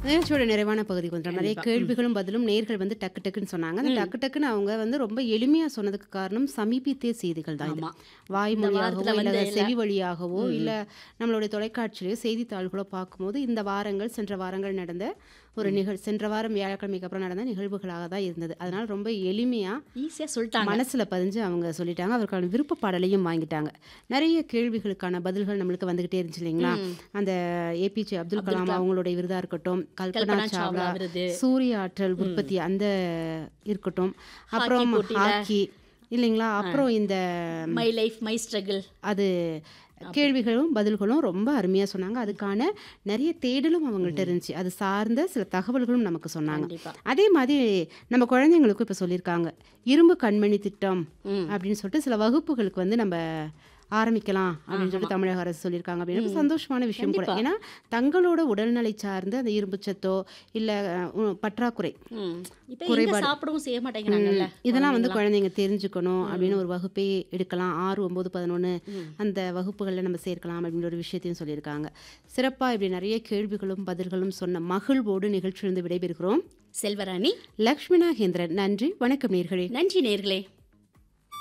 நிகழ்ச்சியோட நிறைவான பகுதிக்கு வந்துட்டோம் நிறைய கேள்விகளும் பதிலும் நேர்கள் வந்து டக்கு டக்குன்னு சொன்னாங்க அந்த டக்கு டக்குன்னு அவங்க வந்து ரொம்ப எளிமையா சொன்னதுக்கு காரணம் சமீபித்திய செய்திகள் தான் இது ஆமா. வாய்மொழியாகவோ வாரத்துல இல்ல வந்த செவி வழியாகவோ இல்ல நம்மளுடைய தொலைக்காட்சியிலோ செய்தித்தாள்களோ பார்க்கும்போது இந்த வாரங்கள் சென்ற வாரங்கள் நடந்த ஒரு நிகழ் சென்ற வாரம் வியாழக்கிழமைக்கு அப்புறம் நடந்த நிகழ்வுகளாக தான் இருந்தது அதனால ரொம்ப எளிமையா ஈஸியா சொல்லிட்டாங்க மனசுல பதிஞ்சு அவங்க சொல்லிட்டாங்க அவருக்கான விருப்ப பாடலையும் வாங்கிட்டாங்க நிறைய கேள்விகளுக்கான பதில்கள் நம்மளுக்கு வந்துகிட்டே இருந்துச்சு இல்லைங்களா அந்த ஏபிஜே அப்துல் கலாம் அவங்களுடைய விருதா இருக்கட்டும் கல்பனா கல்பனா சாவ்லா சாவ்லா விருது. சூரிய ஆற்றல் உற்பத்தி அந்த இருக்கட்டும் அப்புறம் போட்டியில. ஹாக்கி இல்லைங்களா அப்புறம் இந்த மை லைஃப் மை ஸ்ட்ரகிள் அது கேள்விகளும் பதில்களும் ரொம்ப அருமையா சொன்னாங்க அதுக்கான நிறைய தேடலும் அவங்கள்ட்ட இருந்துச்சு அது சார்ந்த சில தகவல்களும் நமக்கு சொன்னாங்க கண்டிப்பா அதே மாதிரி நம்ம குழந்தைங்களுக்கும் இப்போ சொல்லியிருக்காங்க இரும்பு கண்மணி திட்டம் ம். அப்படின்னு சொல்லிட்டு சில வகுப்புகளுக்கு வந்து நம்ம ஆரம்பிக்கலாம் அப்படின்னு சொல்லிட்டு தமிழக அரசு சொல்லியிருக்காங்க அப்படின்னு சந்தோஷமான விஷயம் கூட ஏன்னா தங்களோட உடல்நிலை சார்ந்து அந்த இரும்பு சத்தோ இல்லை பற்றாக்குறை ம். இப்ப எங்க சாப்பிடவும் செய்ய மாட்டேங்கிறாங்கல்ல இதெல்லாம் வந்து குழந்தைங்க தெரிஞ்சுக்கணும் அப்படின்னு ஒரு வகுப்பே எடுக்கலாம் ஆறு ஒம்பது பதினொன்று அந்த வகுப்புகளில் நம்ம சேர்க்கலாம் அப்படின்ற ஒரு விஷயத்தையும் சொல்லியிருக்காங்க சிறப்பாக இப்படி நிறைய கேள்விகளும் பதில்களும் சொன்ன மகிழ்வோடு நிகழ்ச்சியிலிருந்து விடைபெறுகிறோம் செல்வராணி லக்ஷ்மி நாகேந்திரன் நன்றி வணக்கம் நேர்களே நன்றி நேர்களே